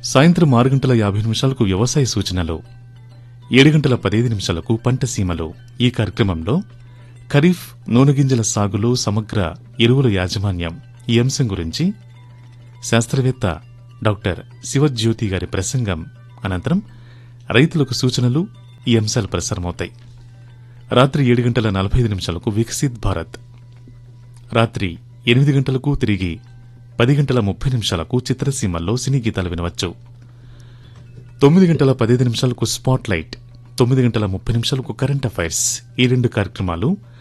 సాయంత్రం ఆరు గంటల యాభై నిమిషాలకు వ్యవసాయ సూచనలు ఏడు గంటల పదిహేను నిమిషాలకు పంట సీమలు ఈ కార్యక్రమంలో ఖరీఫ్ నూనె గింజల సాగులో సమగ్ర ఎరువుల యాజమాన్యం ఈ అంశం గురించి శాస్త్రవేత్త డాక్టర్ శివజ్యోతి గారి ప్రసంగం అనంతరం రైతులకు సూచనలు ఈ అంశాలు ప్రసారమవుతాయి రాత్రి ఏడు గంటల నలభై ఐదు నిమిషాలకు వికసిత్ భారత్ రాత్రి ఎనిమిది గంటలకు తిరిగి పది గంటల ముప్పై నిమిషాలకు చిత్రసీమల్లో సినీ గీతాలు వినవచ్చు తొమ్మిది గంటల పదిహేను నిమిషాలకు స్పాట్ లైట్ తొమ్మిది గంటల ముప్పై నిమిషాలకు కరెంట్ అఫైర్స్ ఈ రెండు కార్యక్రమాలు